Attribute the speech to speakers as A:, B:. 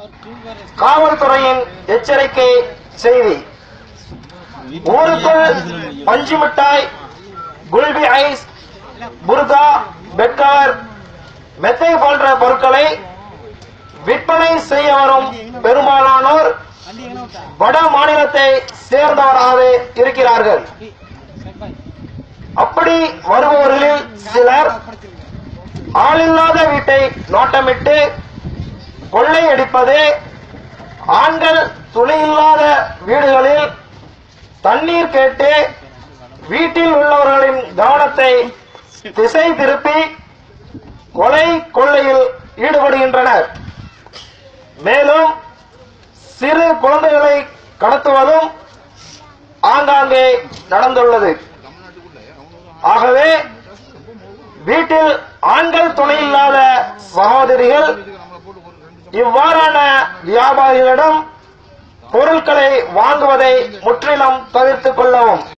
A: காவல்துறையின் எச்சரிக்கை செய்தி ஊருக்குள் பஞ்சு மிட்டாய் குல்பி ஐஸ் புர்கா பெட்கவர் மெத்தை போன்ற பொருட்களை விற்பனை செய்ய வரும் பெரும்பாலானோர் வட மாநிலத்தை சேர்ந்தவராகவே இருக்கிறார்கள் அப்படி வருபவர்களில் சிலர் ஆளில்லாத வீட்டை நோட்டமிட்டு கொள்ளையடிப்பது ஆண்கள் துணையில்லாத வீடுகளில் தண்ணீர் கேட்டு வீட்டில் உள்ளவர்களின் கவனத்தை திசை திருப்பி கொலை கொள்ளையில் ஈடுபடுகின்றனர் மேலும் சிறு குழந்தைகளை கடத்துவதும் ஆங்காங்கே நடந்துள்ளது ஆகவே வீட்டில் ஆண்கள் துணையில்லாத சகோதரிகள் இவ்வாறான வியாபாரிகளிடம் பொருட்களை வாங்குவதை முற்றிலும் தவிர்த்துக் கொள்ளவும்